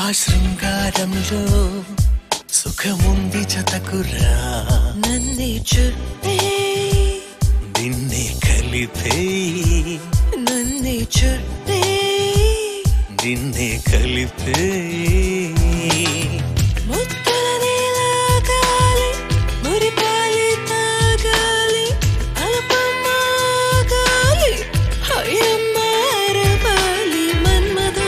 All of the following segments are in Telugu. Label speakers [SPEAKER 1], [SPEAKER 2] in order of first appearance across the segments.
[SPEAKER 1] శృంగారంలో సుఖముంది జతకురా
[SPEAKER 2] నన్నే చుట్టే
[SPEAKER 1] నిన్నే కలిపే
[SPEAKER 2] నన్నే చుట్టే
[SPEAKER 1] నిన్నే కలిపే
[SPEAKER 2] ముత్తల నీలాగాలి మురిపాలి తాగాలి అల్పమాగాలి హయమారవాలి మన్మద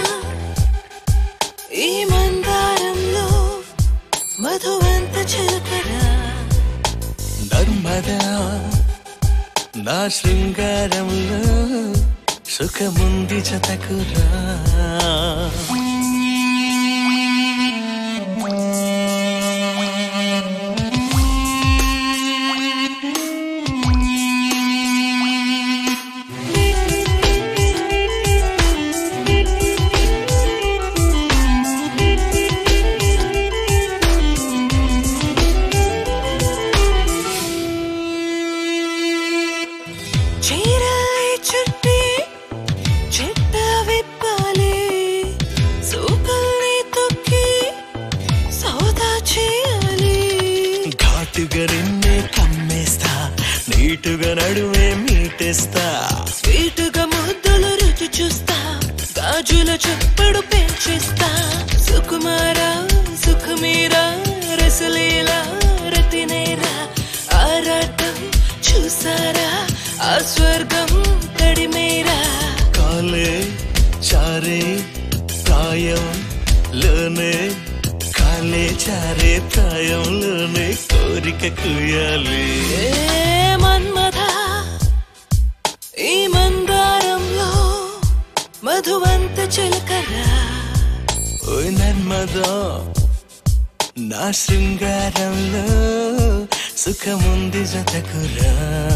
[SPEAKER 2] ఈ మందారంలో మధువంత చిలకరా
[SPEAKER 1] నర్మదా నా శృంగారంలో సుఖముంది జతకురా
[SPEAKER 2] చీరల్ని చుట్టి చెట్ట విప్పాలి సూకల్ని తొక్కి సౌదా చేయాలి
[SPEAKER 1] ఘాటుగా నిన్నే కమ్మేస్తా నీటుగా నడుమే మీటేస్తా
[SPEAKER 2] స్వీటుగా ముద్దులు రుచి చూస్తా గాజుల చప్పుడు పెంచేస్తా సుకుమారా సుఖమీరా రసలీలా రతినేరా ఆరాటం చూసారా ఆ స్వర్గం తడిమేరా
[SPEAKER 1] కాలే చారే ప్రాయం లోనే కాలే చారే ప్రాయంలోనే కోరిక కుయాలి
[SPEAKER 2] ఏ మన్మథ ఈ మందారంలో మధువంత చిలకరా
[SPEAKER 1] ఓయ్ నర్మదా నా శృంగారంలో సుఖముంది జతకురా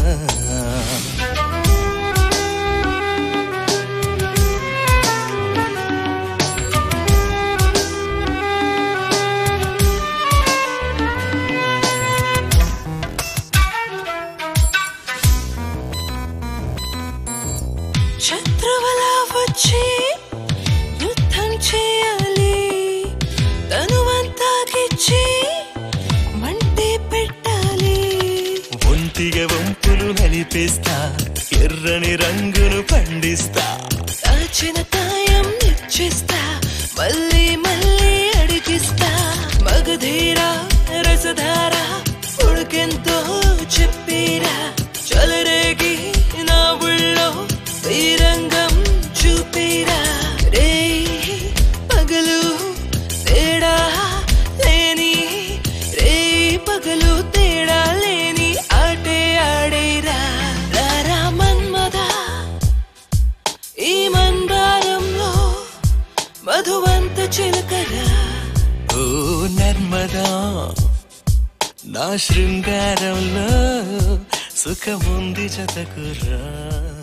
[SPEAKER 2] శత్రువులా వచ్చి యుద్ధం చేయాలి తనువంతాకిచ్చి మంటే పెట్టాలి
[SPEAKER 1] ఒంటిగా వంపులు నలిపేస్తా ఎర్రని రంగును పండిస్తా
[SPEAKER 2] దాచిన తాయం నిచ్చిస్తా మళ్ళీ మళ్ళీ అడిగిస్తా మగధీరా రసధార ఉడికెంతో చెప్పిరా చలరేగి నా ఊళ్ళో శ్రీరంగం చూపిరా రే పగలు తేడా లేని రే పగలు తేడా లేని ఆటే ఆడేరా రారా మన్మదా ఈ మందారంలో మధువంత చిలకరా
[SPEAKER 1] ఓ నర్మదా నా శృంగారంలో సుఖముంది జతకురా